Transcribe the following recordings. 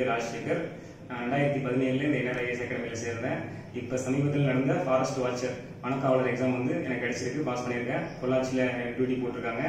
ராஜசேகர் நான் ரெண்டாயிரத்தி பதினேழுல இந்த என்ஆர்ஐஎஸ் அகாடமியில் சேர்ந்தேன் இப்போ சமீபத்தில் நடந்த ஃபாரஸ்ட் வாட்சர் வனக்காவலர் எக்ஸாம் வந்து எனக்கு கிடைச்சிருக்கு பாஸ் பண்ணியிருக்கேன் பொள்ளாச்சியில் எனக்கு டியூட்டி போட்டிருக்காங்க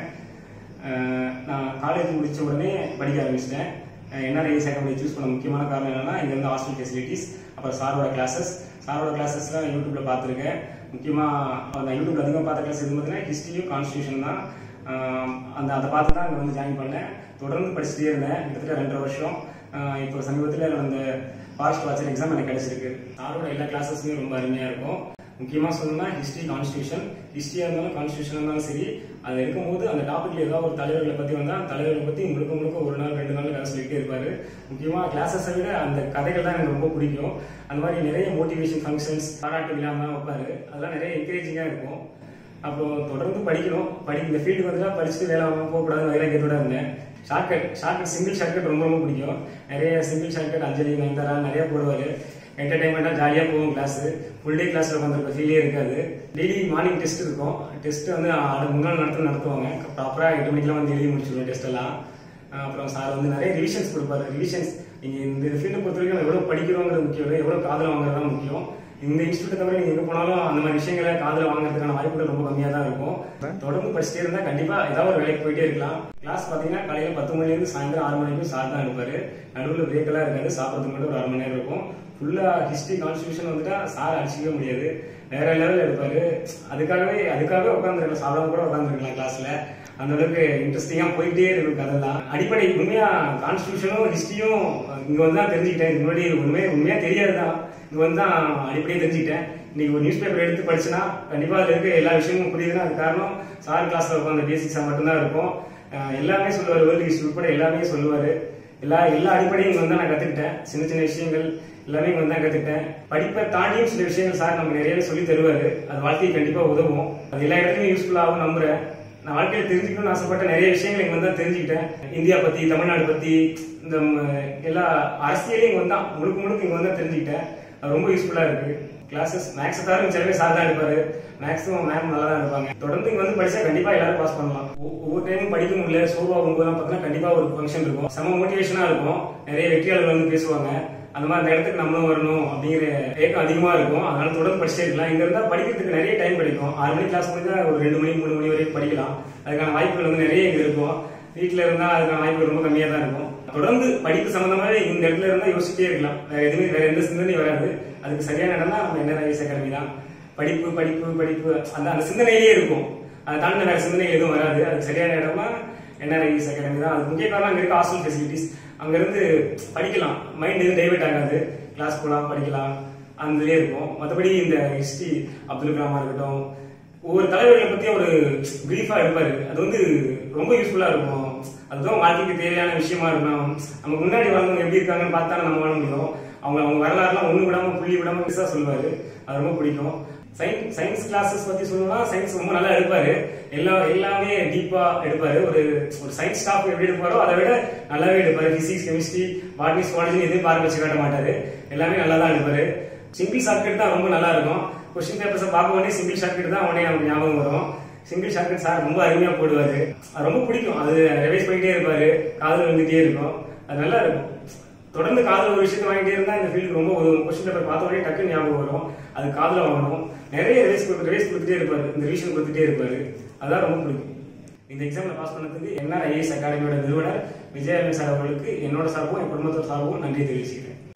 அஹ் நான் காலேஜ் முடிச்ச உடனே படிக்க ஆரம்பிச்சிட்டேன் என்ஆர்ஐஎஸ் அகாடமி சூஸ் பண்ண முக்கியமான காரணம் என்னன்னா இங்க இருந்து ஹாஸ்டல் ஃபெசிலிட்டிஸ் அப்புறம் சாரோட கிளாஸஸ் சாரோட கிளாஸஸ்லாம் யூடியூப்ல பார்த்துருக்கேன் முக்கியமாக அந்த யூடியூப்ல அதிகமாக பார்த்த கிளாஸ் எது பார்த்தீங்கன்னா ஹிஸ்ட்ரியும் கான்ஸ்டியூஷன் தான் ஆஹ் அந்த அதை பார்த்து தான் அங்கே வந்து ஜாயின் பண்ணேன் தொடர்ந்து படிச்சுட்டே இருந்தேன் கிட்டத்தட்ட ரெண்டரை வருஷம் ஆஹ் இப்போ சமீபத்தில் அந்த ஃபாரஸ்ட் வாட்சர் எக்ஸாம் எனக்கு கிடைச்சிருக்கு சாரோட எல்லா கிளாஸஸுமே ரொம்ப அருமையாக இருக்கும் முக்கியமாக சொல்லணும்னா ஹிஸ்ட்ரி கான்ஸ்டியூஷன் ஹிஸ்ட்ரியாக இருந்தாலும் கான்ஸ்டியூஷன் இருந்தாலும் சரி அது இருக்கும்போது அந்த டாபிக்ல ஏதாவது ஒரு தலைவர்களை பற்றி வந்தால் தலைவர்களை பற்றி முழுக்க முழுக்க ஒரு நாள் ரெண்டு நாள் கதை சொல்லிட்டே இருப்பாரு முக்கியமாக கிளாஸஸை விட அந்த கதைகள் தான் எனக்கு ரொம்ப பிடிக்கும் அந்த மாதிரி நிறைய மோட்டிவேஷன் ஃபங்க்ஷன்ஸ் பாராட்டு விழாமலாம் வைப்பாரு அதெல்லாம் நிறைய என்கரேஜிங்காக இருக்கும் அப்புறம் தொடர்ந்து படிக்கணும் படி இந்த ஃபீல்டுக்கு வந்துட்டா படிச்சுட்டு வேலை வாங்க போகக்கூடாதுன்னு வைராக்கியத்தோட இருந்தேன் ஷார்ட்கட் ஷார்ட்கட் சிங்கிள் ஷார்ட்கட் ரொம்ப ரொம்ப பிடிக்கும் நிறைய சிங்கிள் ஷார்ட்கட் அஞ்சலி நயன்தாரா நிறைய போடுவாரு என்டர்டைன்மெண்ட்டாக ஜாலியாக போகும் கிளாஸ் ஃபுல் டே கிளாஸில் உட்காந்துருக்க ஃபீலே இருக்காது டெய்லி மார்னிங் டெஸ்ட் இருக்கும் டெஸ்ட் வந்து அடுத்த முன்னாள் நடத்த நடத்துவாங்க ப்ராப்பராக எட்டு மணிக்கெல்லாம் வந்து எழுதி முடிச்சிடுவோம் டெஸ்ட் எல்லாம் அஹ் அப்புறம் சார் வந்து நிறைய ரிவிஷன்ஸ் கொடுப்பாரு ரிவிஷன்ஸ் நீங்கள் இந்த ஃபீல்டை பொறுத்த வரைக்கும் எவ்வளோ படிக்கிறோங்கிறது முக்கியம் இல்லை எவ்வளோ காதில் வாங்குறது தான் முக்கியம் இந்த இன்ஸ்டியூட்டை தவிர நீங்கள் எங்கே போனாலும் அந்த மாதிரி விஷயங்களை காதில் வாங்குறதுக்கான வாய்ப்புகள் ரொம்ப கம்மியாக தான் இருக்கும் தொடர்ந்து படிச்சுட்டே இருந்தால் கண்டிப்பாக ஏதாவது ஒரு வேலைக்கு போயிட்டே இருக்கலாம் கிளாஸ் பார்த்தீங்கன்னா காலையில் பத்து மணிலேருந்து சாயந்தரம் ஆறு மணி வரைக்கும் சார் தான் இருப்பாரு நடுவில் பிரேக் எல்லாம் இருக்காது சாப்பிட்றதுக்கு மட்டும் ஒரு அரை மணி நேரம் இருக்கும் ஃபுல்லாக ஹிஸ்ட்ரி கான்ஸ்டியூஷன் வந்துட்டா சார் அடிச்சிக்கவே முடியாது வேற லெவலில் இருப்பாரு அதுக்காகவே அதுக்காகவே உட்காந்துருக்கலாம் சாப்பிடாம கூட உட்காந்துருக்கலாம் கிளாஸ்ல அந்த அளவுக்கு இன்ட்ரெஸ்டிங்கா போயிட்டே இருக்கும் கதெல்லாம் அடிப்படை உண்மையா கான்ஸ்டியூஷனும் ஹிஸ்டரியும் இங்க வந்து தான் தெரிஞ்சுக்கிட்டேன் இதுக்கு முன்னாடி உண்மையா உண்மையா தெரியாதுதான் இங்க வந்து தான் அடிப்படையே தெரிஞ்சுக்கிட்டேன் இன்னைக்கு ஒரு நியூஸ் பேப்பர் எடுத்து படிச்சுனா கண்டிப்பா அதுல இருக்க எல்லா விஷயமும் புரியுதுன்னா அது காரணம் சார் கிளாஸ்ல உட்காந்த பேசிக்ஸா மட்டும்தான் இருக்கும் அஹ் எல்லாமே சொல்லுவாரு வேர்ல்டு ஹிஸ்டரி உட்பட எல்லாமே சொல்லுவாரு எல்லா எல்லா அடிப்படையும் இங்க வந்து நான் கத்துக்கிட்டேன் சின்ன சின்ன விஷயங்கள் எல்லாமே இங்க வந்து தான் கத்துக்கிட்டேன் படிப்பை தாண்டியும் சில விஷயங்கள் சார் நமக்கு நிறையவே சொல்லி தருவாரு அது வாழ்க்கைக்கு கண்டிப்பா உதவும் அது எல்லா இடத்துலயும் யூஸ்ஃபுல் ஆகும் நம்புறேன் நான் வாழ்க்கையில தெரிஞ்சுக்கணும்னு ஆசைப்பட்ட நிறைய விஷயங்கள் இங்க வந்து தான் தெரிஞ்சுக்கிட்டேன் இந்தியா பத்தி தமிழ்நாடு பத்தி இந்த ம- எல்லா அரசியலையும் இங்க வந்து தான் முழுக்க முழுக்க இங்க வந்து தான் தெரிஞ்சுக்கிட்டேன் அது ரொம்ப யூஸ்ஃபுல்லா இருக்கு கிளாஸஸ் மேக்ஸ் தவிர மிச்சமே சார் தான் இருப்பாரு மேக்ஸிமம் மேம் நல்லா தான் இருப்பாங்க தொடர்ந்து இங்க வந்து படிச்சா கண்டிப்பா எல்லாரும் பாஸ் பண்ணலாம் ஒ- ஒவ்வொரு டைமும் படிக்க முடியல சோர்வாகும் போது பார்த்தீங்கன்னா கண்டிப்பா ஒரு ஃபங்க்ஷன் இருக்கும் செம மோட்டிவேஷனா இருக்கும் நிறைய வெற்றியாளர்கள் வந்து பேசுவாங்க அந்த மாதிரி அந்த இடத்துக்கு நம்மளும் வரணும் அப்படிங்கிற ஏக்கம் அதிகமா இருக்கும் அதனால தொடர்ந்து படிச்சே இருக்கலாம் இங்க இருந்தா படிக்கிறதுக்கு நிறைய டைம் கிடைக்கும் ஆறு மணி கிளாஸ் முடிஞ்சா ஒரு ரெண்டு மணி மூணு மணி வரைக்கும் படிக்கலாம் அதுக்கான வாய்ப்புகள் வந்து நிறைய இங்க இருக்கும் வீட்டுல இருந்தா அதுக்கான வாய்ப்புகள் ரொம்ப கம்மியா தான் இருக்கும் தொடர்ந்து படிப்பு சம்பந்தமாக இந்த இடத்துல இருந்தா யோசிச்சுட்டே இருக்கலாம் வேற எதுவுமே வேற எந்த சிந்தனையும் வராது அதுக்கு சரியான இடம் தான் நம்ம என்ன ஐஎஸ் அகாடமி தான் படிப்பு படிப்பு படிப்பு அந்த அந்த சிந்தனையிலேயே இருக்கும் அதை தாண்டி வேற சிந்தனை எதுவும் வராது அதுக்கு சரியான இடமா என்ஆர்ஐஎஸ் அகாடமி தான் அதுக்கு முக்கிய காரணம் அங்க இருக்க ஹாஸ்டல் ஃபெசிலிட்டிஸ் அங்க இருந்து படிக்கலாம் மைண்ட் எதுவும் டைவர்ட் ஆகாது கிளாஸ் போகலாம் படிக்கலாம் அதுலயே இருக்கும் மற்றபடி இந்த ஹிஸ்டரி அப்துல் கலாமா இருக்கட்டும் ஒவ்வொரு தலைவர்களை பத்தி ஒரு பிரீஃபா இருப்பாரு அது வந்து ரொம்ப யூஸ்ஃபுல்லா இருக்கும் அதுதான் வாழ்க்கைக்கு தேவையான விஷயமா இருக்கணும் நமக்கு முன்னாடி வாழ்ந்தவங்க எப்படி இருக்காங்கன்னு பார்த்தா நம்ம வாழ முடியும் அவங்க அவங்க வரலாறுலாம் ஒண்ணு விடாம புள்ளி விடாம பெருசா சொல்லுவாரு அது ரொம்ப பிடிக்கும் சயின்ஸ் சயின்ஸ் கிளாஸஸ் பத்தி சொல்லணும்னா சயின்ஸ் ரொம்ப நல்லா எடுப்பாரு எல்லா எல்லாமே டீப்பா எடுப்பாரு ஒரு ஒரு சயின்ஸ் ஸ்டாஃப் எப்படி எடுப்பாரோ அதை விட நல்லாவே எடுப்பாரு பிசிக்ஸ் கெமிஸ்ட்ரி பாட்னி சுவாலஜி எதுவும் பார்க்க வச்சு காட்ட மாட்டாரு எல்லாமே நல்லா தான் எடுப்பாரு சிங்கிள் ஷார்ட்கட் தான் ரொம்ப நல்லா இருக்கும் கொஸ்டின் பேப்பர்ஸை பார்க்க உடனே சிங்கிள் ஷார்ட்கட் தான் உடனே நமக்கு ஞாபகம் வரும் சிங்கிள் ஷார்ட்கட் சார் ரொம்ப அருமையா போடுவாரு அது ரொம்ப பிடிக்கும் அது ரிவைஸ் பண்ணிட்டே இருப்பாரு காதல் வந்துட்டே இருக்கும் அது நல்லா இருக்கும் தொடர்ந்து காதல் ஒரு விஷயத்தை வாங்கிட்டே இருந்தா இந்த ஃபீல்டு ரொம்ப உதவும் கொஸ்டின் பேப்பர் பார்த்த உடனே டக்குன்னு ஞாபகம் வரும் அது காதல வாங்கணும் நிறைய ரிவைஸ் ரிவைஸ் கொடுத்துட்டே இருப்பாரு இந்த ரிவிஷன் கொடுத்துட்டே இருப்பாரு அதான் ரொம்ப பிடிக்கும் இந்த எக்ஸாம்ல பாஸ் பண்ணதுக்கு என்ஆர் ஐஏஎஸ் அகாடமியோட நிறுவனர் விஜயலட்சுமி சார் அவர்களுக்கு என்னோட சார்பும் என் குடும்பத்தோட சார்பும் நன்றி தெரிவிச்சுக்கிறேன்